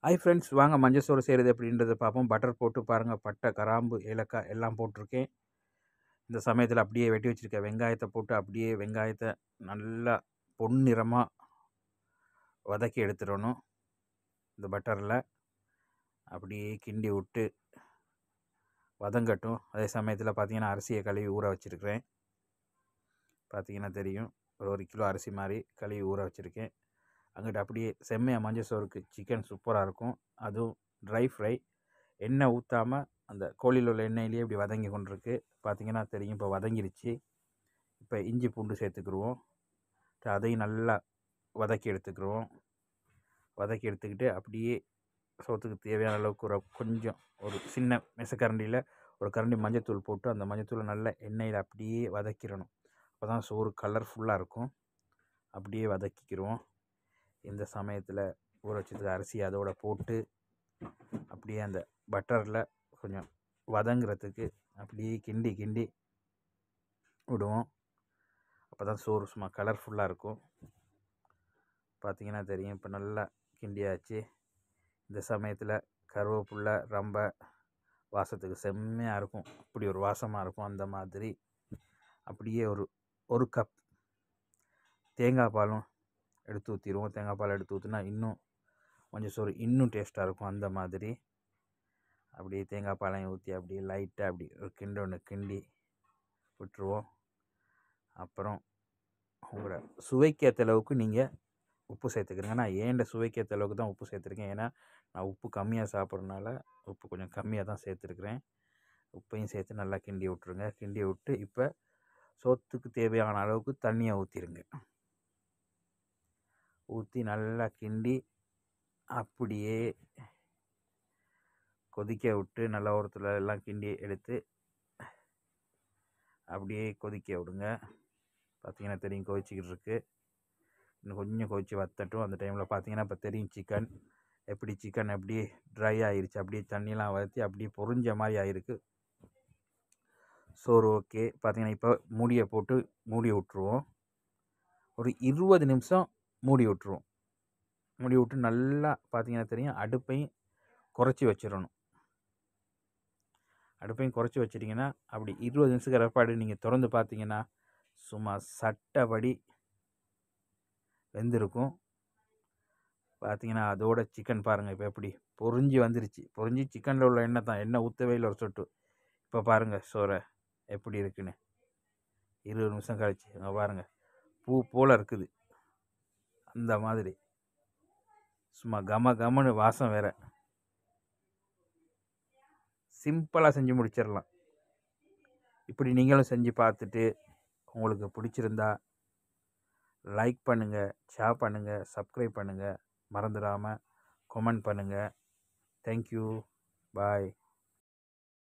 hi friends வாங்க மஞ்சள் சோறு செய்கிறது எப்படின்றத பார்ப்போம் பட்டர் போட்டு பாருங்கள் பட்டை கராம்பு ஏலக்காய் எல்லாம் போட்டிருக்கேன் இந்த சமயத்தில் அப்படியே வெட்டி வச்சுருக்க வெங்காயத்தை போட்டு அப்படியே வெங்காயத்தை நல்லா பொன்னிறமாக வதக்கி எடுத்துடணும் இந்த பட்டரில் அப்படியே கிண்டி விட்டு வதங்கட்டும் அதே சமயத்தில் பார்த்தீங்கன்னா அரிசியை கழுவி ஊற வச்சுருக்கிறேன் பார்த்தீங்கன்னா தெரியும் ஒரு ஒரு கிலோ அரிசி மாதிரி கழுவி ஊற வச்சுருக்கேன் அங்கிட்ட அப்படியே செம்மையாக மஞ்சள் சோறுக்கு சிக்கன் சூப்பராக இருக்கும் அதுவும் ட்ரை ஃப்ரை எண்ணெய் ஊற்றாமல் அந்த கோழியில் உள்ள எண்ணெயிலேயே இப்படி வதங்கி கொண்டிருக்கு பார்த்தீங்கன்னா தெரியும் இப்போ வதங்கிருச்சு இப்போ இஞ்சி பூண்டு சேர்த்துக்குருவோம் அதையும் நல்லா வதக்கி எடுத்துக்கிடுவோம் வதக்கி எடுத்துக்கிட்டு அப்படியே சோத்துக்கு தேவையான அளவுக்கு ஒரு கொஞ்சம் ஒரு சின்ன மெசக்கரண்டியில் ஒரு கரண்டி மஞ்சத்தூள் போட்டு அந்த மஞ்சத்தூளை நல்லா எண்ணெயில் அப்படியே வதக்கிடணும் அப்போ தான் சோறு கலர்ஃபுல்லாக இருக்கும் அப்படியே வதக்கிக்கிடுவோம் இந்த சமயத்தில் ஊற வச்சதுக்கு அரிசி அதோட போட்டு அப்படியே அந்த பட்டரில் கொஞ்சம் வதங்குறதுக்கு அப்படியே கிண்டி கிண்டி விடுவோம் அப்போ தான் சோறு சும்மா கலர்ஃபுல்லாக இருக்கும் பார்த்தீங்கன்னா தெரியும் இப்போ நல்லா கிண்டியாச்சு இந்த சமயத்தில் கருவேப்புல்லை ரொம்ப வாசத்துக்கு செம்மையாக இருக்கும் அப்படி ஒரு வாசமாக இருக்கும் அந்த மாதிரி அப்படியே ஒரு ஒரு கப் தேங்காய் பாலும் எடுத்து ஊற்றிடுவோம் தேங்காய் பால் எடுத்து ஊற்றினா இன்னும் கொஞ்சம் சோறு இன்னும் டேஸ்ட்டாக இருக்கும் அந்த மாதிரி அப்படியே தேங்காய் பாலையும் ஊற்றி அப்படியே லைட்டாக அப்படி ஒரு கிண்டு ஒன்று கிண்டி விட்டுருவோம் அப்புறம் உங்களோட சுவைக்கேற்ற அளவுக்கு நீங்கள் உப்பு சேர்த்துக்கிறீங்க நான் ஏண்ட சுவைக்கேற்ற அளவுக்கு தான் உப்பு சேர்த்துருக்கேன் ஏன்னா நான் உப்பு கம்மியாக சாப்பிட்றதுனால உப்பு கொஞ்சம் கம்மியாக தான் சேர்த்துருக்குறேன் உப்பையும் சேர்த்து நல்லா கிண்டி விட்ருங்க கிண்டி விட்டு இப்போ சோத்துக்கு தேவையான அளவுக்கு தண்ணியை ஊற்றிடுங்க ஊற்றி நல்லா கிண்டி அப்படியே கொதிக்க விட்டு நல்லா ஒருத்தில் எல்லாம் கிண்டி எடுத்து அப்படியே கொதிக்க விடுங்க பார்த்தீங்கன்னா தெரியும் கொதிச்சிக்கிட்டு இருக்கு இன்னும் கொஞ்சம் கொதிச்சு வத்தட்டும் அந்த டைமில் பார்த்தீங்கன்னா இப்போ தெரியும் சிக்கன் எப்படி சிக்கன் எப்படி ட்ரை ஆயிருச்சு அப்படியே தண்ணியெலாம் வற்றி அப்படியே பொறிஞ்ச மாதிரி ஆயிருக்கு சோறு ஓகே பார்த்தீங்கன்னா இப்போ மூடியை போட்டு மூடி விட்ருவோம் ஒரு இருபது நிமிஷம் மூடி விட்ருவோம் மூடி விட்டு நல்லா பார்த்தீங்கன்னா தெரியும் அடுப்பையும் குறைச்சி வச்சிடணும் அடுப்பையும் குறைச்சி வச்சிட்டிங்கன்னா அப்படி இருபது நிமிஷத்துக்கு ரெப்பாடு நீங்கள் திறந்து பார்த்தீங்கன்னா சும்மா சட்டப்படி வெந்திருக்கும் பார்த்தீங்கன்னா அதோட சிக்கன் பாருங்கள் இப்போ எப்படி பொறிஞ்சி வந்துருச்சு பொறிஞ்சி சிக்கனில் உள்ள எண்ணெய் தான் எண்ணெய் ஊற்றவே இல்லை ஒரு சொட்டு இப்போ பாருங்கள் சோறை எப்படி இருக்குன்னு இருபது நிமிஷம் கழிச்சு அங்கே பாருங்கள் பூ போல் இருக்குது அந்த மாதிரி சும்மா கம கமனு வாசம் வேற சிம்பிளாக செஞ்சு முடிச்சிடலாம் இப்படி நீங்களும் செஞ்சு பார்த்துட்டு உங்களுக்கு பிடிச்சிருந்தா லைக் பண்ணுங்கள் ஷேர் பண்ணுங்கள் சப்ஸ்கிரைப் பண்ணுங்கள் மறந்துடாமல் கமெண்ட் பண்ணுங்கள் தேங்க்யூ பாய்